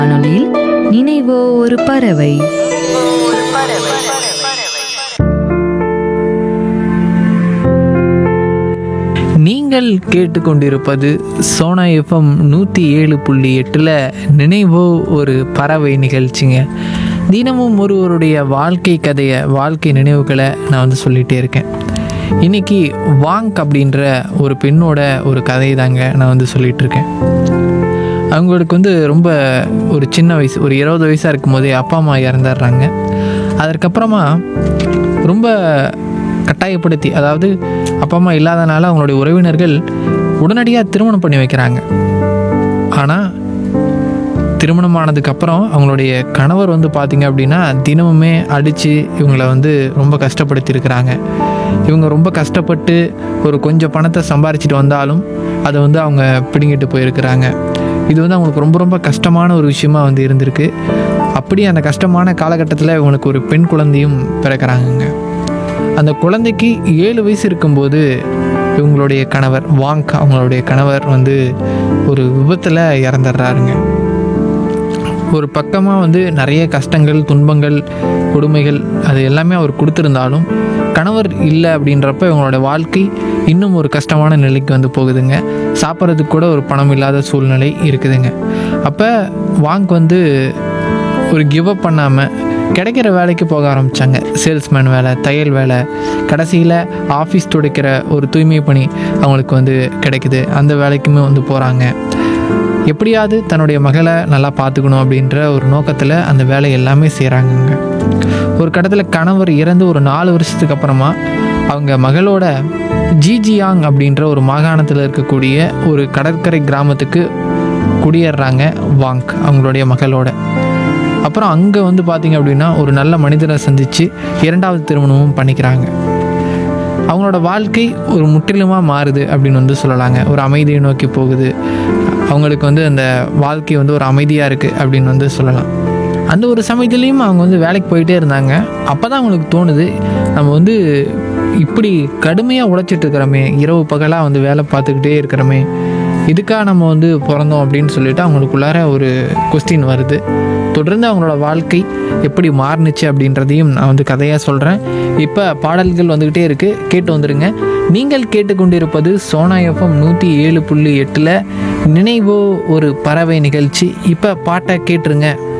வானொலியில் நினைவோ ஒரு பறவை நீங்கள் கேட்டுக்கொண்டிருப்பது சோனா எஃப்எம் நூற்றி ஏழு புள்ளி எட்டில் நினைவோ ஒரு பறவை நிகழ்ச்சிங்க தினமும் ஒருவருடைய வாழ்க்கை கதையை வாழ்க்கை நினைவுகளை நான் வந்து சொல்லிகிட்டே இருக்கேன் இன்னைக்கு வாங்க் அப்படின்ற ஒரு பெண்ணோட ஒரு கதையை தாங்க நான் வந்து சொல்லிகிட்டு இருக்கேன் அவங்களுக்கு வந்து ரொம்ப ஒரு சின்ன வயசு ஒரு இருபது வயசாக இருக்கும்போதே அப்பா அம்மா இறந்துடுறாங்க அதற்கப்புறமா ரொம்ப கட்டாயப்படுத்தி அதாவது அப்பா அம்மா இல்லாதனால அவங்களுடைய உறவினர்கள் உடனடியாக திருமணம் பண்ணி வைக்கிறாங்க ஆனால் திருமணம் ஆனதுக்கப்புறம் அவங்களுடைய கணவர் வந்து பார்த்திங்க அப்படின்னா தினமுமே அடித்து இவங்களை வந்து ரொம்ப கஷ்டப்படுத்தியிருக்கிறாங்க இவங்க ரொம்ப கஷ்டப்பட்டு ஒரு கொஞ்சம் பணத்தை சம்பாரிச்சிட்டு வந்தாலும் அதை வந்து அவங்க பிடுங்கிட்டு போயிருக்கிறாங்க இது வந்து அவங்களுக்கு ரொம்ப ரொம்ப கஷ்டமான ஒரு விஷயமா வந்து இருந்திருக்கு அப்படி அந்த கஷ்டமான காலகட்டத்தில் இவங்களுக்கு ஒரு பெண் குழந்தையும் பிறக்கிறாங்கங்க அந்த குழந்தைக்கு ஏழு வயசு இருக்கும்போது இவங்களுடைய கணவர் வாங்க் அவங்களுடைய கணவர் வந்து ஒரு விபத்தில் இறந்துடுறாருங்க ஒரு பக்கமாக வந்து நிறைய கஷ்டங்கள் துன்பங்கள் கொடுமைகள் அது எல்லாமே அவர் கொடுத்துருந்தாலும் கணவர் இல்லை அப்படின்றப்ப இவங்களோட வாழ்க்கை இன்னும் ஒரு கஷ்டமான நிலைக்கு வந்து போகுதுங்க சாப்பிட்றதுக்கு கூட ஒரு பணம் இல்லாத சூழ்நிலை இருக்குதுங்க அப்போ வாங்க் வந்து ஒரு கிவ் அப் பண்ணாமல் கிடைக்கிற வேலைக்கு போக ஆரம்பித்தாங்க சேல்ஸ்மேன் வேலை தையல் வேலை கடைசியில் ஆஃபீஸ் துடைக்கிற ஒரு தூய்மை பணி அவங்களுக்கு வந்து கிடைக்குது அந்த வேலைக்குமே வந்து போகிறாங்க எப்படியாவது தன்னுடைய மகளை நல்லா பார்த்துக்கணும் அப்படின்ற ஒரு நோக்கத்தில் அந்த வேலை எல்லாமே செய்கிறாங்கங்க ஒரு கட்டத்தில் கணவர் இறந்து ஒரு நாலு வருஷத்துக்கு அப்புறமா அவங்க மகளோட ஜிஜியாங் அப்படின்ற ஒரு மாகாணத்தில் இருக்கக்கூடிய ஒரு கடற்கரை கிராமத்துக்கு குடியேறுறாங்க வாங்க் அவங்களுடைய மகளோட அப்புறம் அங்கே வந்து பார்த்திங்க அப்படின்னா ஒரு நல்ல மனிதரை சந்தித்து இரண்டாவது திருமணமும் பண்ணிக்கிறாங்க அவங்களோட வாழ்க்கை ஒரு முற்றிலுமாக மாறுது அப்படின்னு வந்து சொல்லலாங்க ஒரு அமைதியை நோக்கி போகுது அவங்களுக்கு வந்து அந்த வாழ்க்கை வந்து ஒரு அமைதியாக இருக்குது அப்படின்னு வந்து சொல்லலாம் அந்த ஒரு சமயத்துலேயும் அவங்க வந்து வேலைக்கு போயிட்டே இருந்தாங்க அப்போ தான் அவங்களுக்கு தோணுது நம்ம வந்து இப்படி கடுமையாக உழைச்சிட்டு இருக்கிறோமே இரவு பகலாக வந்து வேலை பார்த்துக்கிட்டே இருக்கிறோமே இதுக்காக நம்ம வந்து பிறந்தோம் அப்படின்னு சொல்லிட்டு அவங்களுக்குள்ளார ஒரு கொஸ்டின் வருது தொடர்ந்து அவங்களோட வாழ்க்கை எப்படி மாறுனுச்சு அப்படின்றதையும் நான் வந்து கதையாக சொல்கிறேன் இப்போ பாடல்கள் வந்துக்கிட்டே இருக்குது கேட்டு வந்துடுங்க நீங்கள் கேட்டுக்கொண்டிருப்பது சோனா எஃப்எம் நூற்றி ஏழு புள்ளி எட்டில் நினைவோ ஒரு பறவை நிகழ்ச்சி இப்போ பாட்டை கேட்டுருங்க